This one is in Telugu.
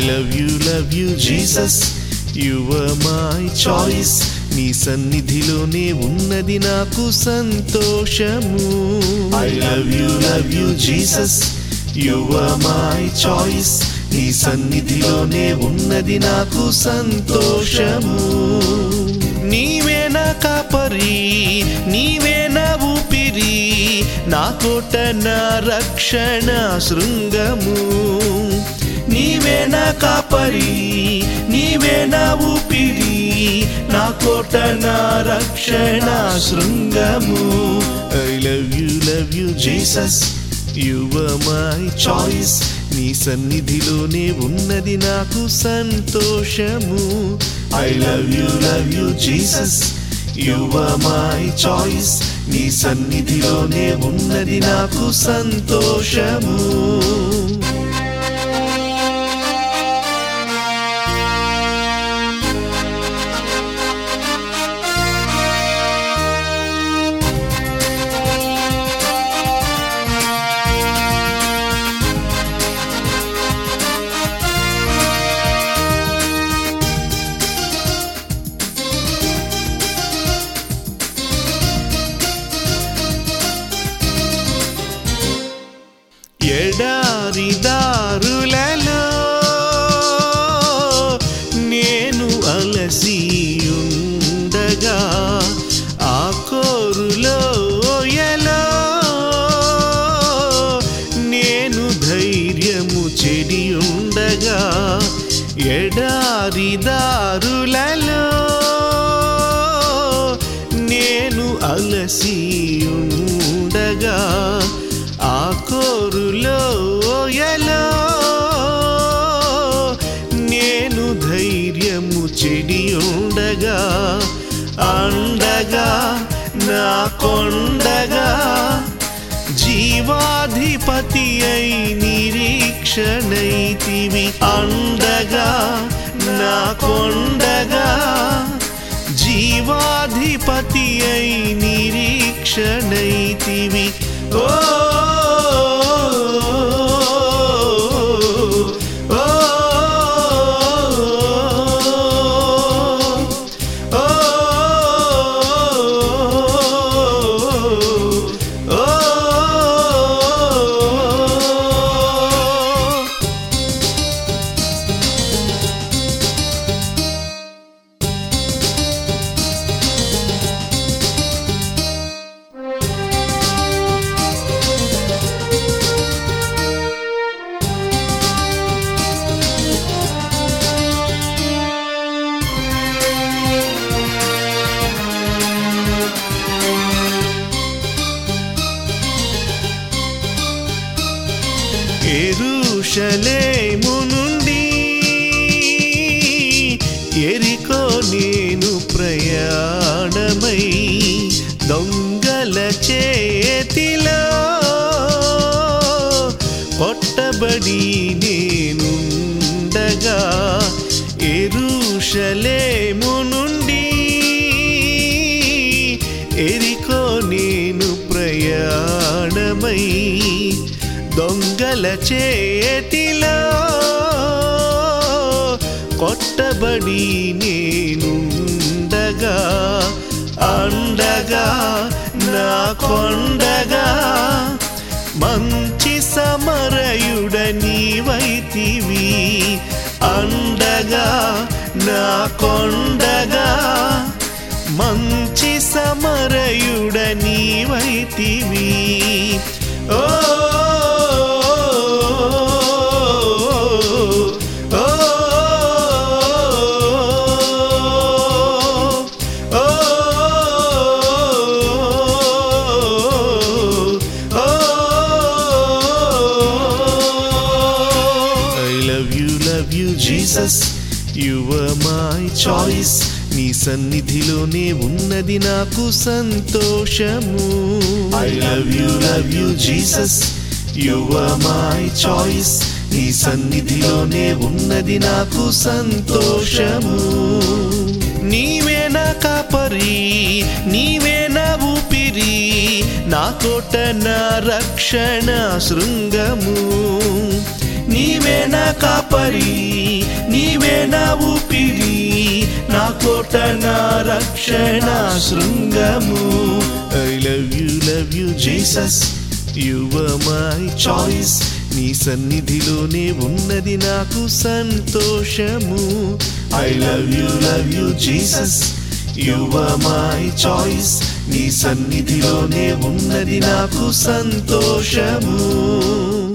Love you love you Jesus your my choice నీ సన్నిధిలోనే ఉన్నది నాకు సంతోషము I love you love you Jesus your my choice నీ సన్నిధిలోనే ఉన్నది నాకు సంతోషము నీవే నా కాపరి నీవే నా ఊపిరి నా కోట నా రక్షణ శృంగము నీవే నా కాపరి నీవే నా ఊపిరి నా కోట నా రక్షణ శృంగము I love you love you Jesus your my choice నీ సన్నిధిలోనే ఉన్నది నాకు సంతోషము I love you love you Jesus your my choice నీ సన్నిధిలోనే ఉన్నది నాకు సంతోషము ఎడారి దారులలో నేను అలసి ఉండగా ఆ కోరులో ఎలో నేను ధైర్యము చెడి ఉండగా ఎడారి దారులలో నేను అలసి ఉండగా ఆ కోరులో ఎలో నేను ధైర్యము చెడి ఉండగా అండగా నా కొండగా జీవాధిపతి అయి నిరీక్షణైతివి అండగా నా కొండగా జీవాధిపతి అయి నిరీక్షణైతివి ఓ ఓ, ఓ, ఓ. ఎరుషలేము నుండి ఎరికో నేను ప్రయాణమై దొంగల చేతిలో కొట్టబడి నేనుండగా ఎరుషలేము నుండి ఎరికో నేను ప్రయాణమై దొంగల చేతిలో కొట్టబడి నేనుండగా అండగా నా కొండగా మంచి సమరయుడ నీవైతివి అండగా నా కొండగా మంచి సమరయుడ నీవైతివి ఓ ఓ, ఓ, I love you, love you, Jesus. You were my choice. నీ సన్నిధిలోనే ఉన్నది నాకు సంతోషము I love you love you Jesus you are my choice నీ సన్నిధిలోనే ఉన్నది నాకు సంతోషము నీవే నా కాపరి నీవే నా ఊపిరి నా కోట నా రక్షణ శృంగము నీవే నా కాపరి నీవే నా ఊపిరి నా కోట నా రక్షణ శృంగము I love you love you Jesus you my choice నీ సన్నిధిలోనే ఉన్నది నాకు సంతోషము I love you love you Jesus you my choice నీ సన్నిధిలోనే ఉన్నది నాకు సంతోషము